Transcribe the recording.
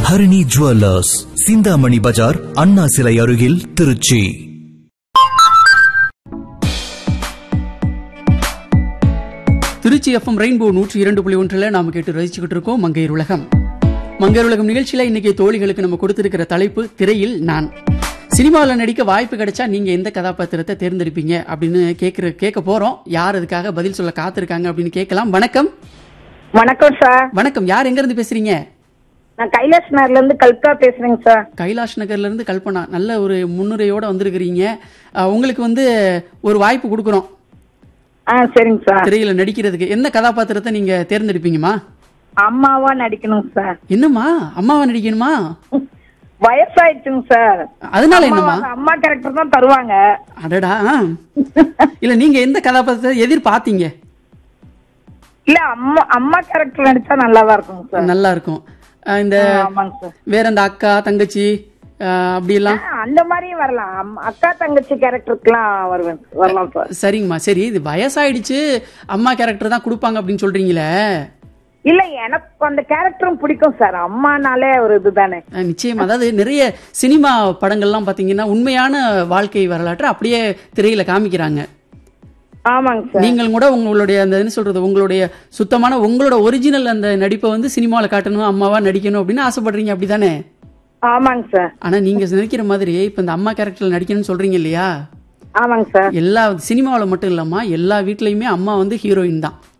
Harini jewellers Chintamani Bazaar Anna சிலை அருகில் Trichy Trichy FM rainbow நூற்றி இரண்டு புள்ளி ஒன்றில் நாம கேட்டு ரசிச்சுக்கிட்டு இருக்கோம் மங்கையர் உலகம் மங்கையர் உலகம் நிகழ்ச்சியில இன்னைக்கு தோழிகளுக்கு நம்ம கொடுத்திருக்கிற தலைப்பு திரையில் நான் சினிமாவில் நடிக்க வாய்ப்பு கிடைச்சா நீங்க எந்த கதாபாத்திரத்தை தேர்ந்தெடுப்பீங்க அப்படின்னு கேட்கிற கேட்க போறோம் யார் அதுக்காக பதில் சொல்ல காத்திருக்காங்க அப்படின்னு கேட்கலாம் வணக்கம் வணக்கம் சார் வணக்கம் யார் எங்க இருந்து பேசுறீங்க நான் கைலாஷ் நகர்ல இருந்து கல்கா பேசுறேங்க சார் கைலாஷ் நகர்ல இருந்து கல்பனா நல்ல ஒரு முன்னுரையோட வந்திருக்கிறீங்க அஹ், உங்களுக்கு வந்து ஒரு வாய்ப்பு கொடுக்குறோம் ஆ சரிங்க சார் திரையில நடிக்கிறதுக்கு என்ன கதாபாத்திரத்தை நீங்க தேர்ந்தெடுப்பீங்கம்மா அம்மாவா நடிக்கணும் சார் என்னம்மா அம்மாவா நடிக்கணுமா வயசாயிடுச்சுங்க சார் அதனால என்னம்மா அம்மாவா- அம்மா கேரக்டர் தான் தருவாங்க அடடா ஆ. இல்ல நீங்க எந்த கதாபாத்திரத்தை எதிர்பார்த்தீங்க இல்ல அம்மா அம்மா கேரக்டர் நடிச்சா நல்லாதான் இருக்குங்க சார் நல்லா இருக்கும் அஹ் இந்த ஆமாங்க சார் வேற இந்த அக்கா தங்கச்சி அஹ், அப்படியெல்லாம் ஆ, அந்த மாதிரியும் வரலாம் அம்- அக்கா தங்கச்சி கேரக்டருக்குலாம் வருவேன் வரலாம் சார் சரிங்கம்மா சரி இது வயசாயிடுச்சு அம்மா கேரக்டர் தான் கொடுப்பாங்க அப்படின்னு சொல்றீங்களே இல்ல எனக்கு அந்த கேரக்டரும் பிடிக்கும் சார் அம்மானாலே ஒரு இதுதானே அஹ், நிச்சயமா அதாவது நிறைய சினிமா படங்கள்லாம் பாத்தீங்கன்னா உண்மையான வாழ்க்கை வரலாற்றை அப்படியே திரையில காமிக்கிறாங்க ஆமாங்க சார் நீங்கள் கூட உங்களுடைய அந்த என்ன சொல்றது உங்களுடைய சுத்தமான உங்களோட ஒரிஜினல் அந்த நடிப்பை வந்து சினிமாவில் காட்டணும் அம்மாவா நடிக்கணும் அப்படின்னு ஆசைப்படுறீங்க அப்படிதானே ஆமாங்க சார் ஆனா நீங்க நினைக்கிற மாதிரி இப்ப இந்த அம்மா கேரக்டர்ல நடிக்கணும்னு சொல்றீங்க இல்லையா ஆமாங்க சார் எல்லா சினிமாவில் மட்டும் இல்லாம எல்லா வீட்லயுமே அம்மா வந்து ஹீரோயின் தான்